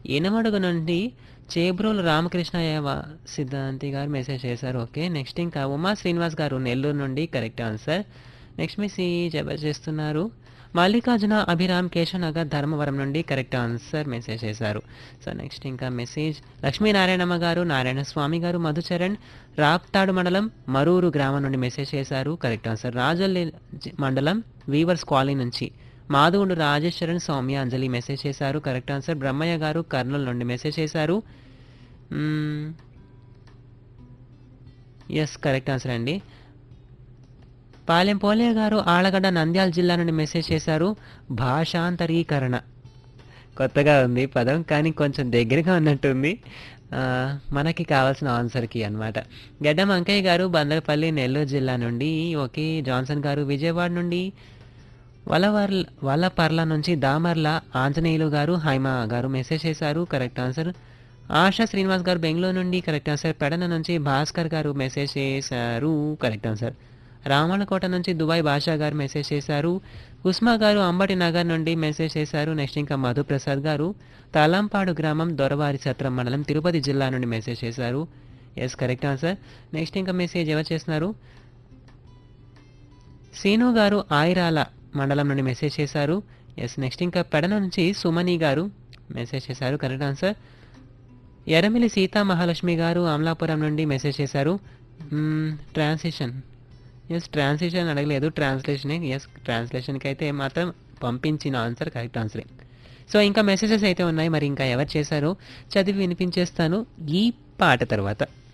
ఎనమడుగు నుండి చేబ్రోలు రామకృష్ణయ్య సిద్ధాంతి గారు మెసేజ్ చేశారు ఓకే నెక్స్ట్ ఇంకా ఉమా శ్రీనివాస్ గారు నెల్లూరు నుండి కరెక్ట్ ఆన్సర్ నెక్స్ట్ మెసేజ్ ఎవరు చేస్తున్నారు మల్లికార్జున అభిరామ్ కేశవనగర్ ధర్మవరం నుండి కరెక్ట్ ఆన్సర్ మెసేజ్ చేశారు సో నెక్స్ట్ ఇంకా మెసేజ్ లక్ష్మీనారాయణమ్మ గారు నారాయణ స్వామి గారు మధుచరణ్ రాప్తాడు మండలం మరూరు గ్రామం నుండి మెసేజ్ చేశారు కరెక్ట్ ఆన్సర్ రాజల్లి జి- మండలం వీవర్స్ కాలనీ నుంచి మాధవుడు రాజేశ్వరన్ సౌమ్య అంజలి మెసేజ్ చేశారు కరెక్ట్ ఆన్సర్ బ్రహ్మయ్య గారు కర్నూలు నుండి మెసేజ్ చేశారు ఎస్ కరెక్ట్ ఆన్సర్ అండి పాలెం పోలే గారు ఆళ్ళగడ్డ నంద్యాల జిల్లా నుండి మెసేజ్ చేశారు భాషాంతరీకరణ కొత్తగా ఉంది పదం కానీ కొంచెం దగ్గరగా ఉన్నట్టుంది ఆ, మనకి కావాల్సిన ఆన్సర్కి అన్నమాట గడ్డం అంకయ్య గారు బందరపల్లి నెల్లూరు జిల్లా నుండి ఓకే జాన్సన్ గారు విజయవాడ నుండి వలవర్ల వలపర్ల నుంచి దామర్ల ఆంజనేయులు గారు హైమ గారు మెసేజ్ చేశారు కరెక్ట్ ఆన్సర్ ఆశా శ్రీనివాస్ గారు బెంగళూరు నుండి కరెక్ట్ ఆన్సర్ పెడన నుంచి భాస్కర్ గారు మెసేజ్ చేశారు కరెక్ట్ ఆన్సర్ రామణకోట నుంచి దుబాయ్ భాషా గారు మెసేజ్ చేశారు ఉస్మా గారు అంబటి నగర్ నుండి మెసేజ్ చేశారు నెక్స్ట్ ఇంకా మధుప్రసాద్ గారు తలంపాడు గ్రామం దొరవారి సత్రం మండలం తిరుపతి జిల్లా నుండి మెసేజ్ చేశారు ఎస్ కరెక్ట్ ఆన్సర్ నెక్స్ట్ ఇంకా మెసేజ్ ఎవరు చేస్తున్నారు సీను గారు ఆయిరాల మండలం నుండి మెసేజ్ చేశారు ఎస్ నెక్స్ట్ ఇంకా పెడన నుంచి సుమని గారు మెసేజ్ చేశారు కరెక్ట్ ఆన్సర్ ఎర్రమిలి సీతా మహాలక్ష్మి గారు అమలాపురం నుండి మెసేజ్ చేశారు ట్రాన్సిషన్ ఎస్ ట్రాన్సిషన్ అడగలేదు ట్రాన్స్లేషనే ఎస్ ట్రాన్స్లేషన్కి అయితే మాత్రం పంపించిన ఆన్సర్ కరెక్ట్ ఆన్సరే సో ఇంకా మెసేజెస్ అయితే ఉన్నాయి మరి ఇంకా ఎవరు చేశారో చదివి వినిపించేస్తాను ఈ పాట తర్వాత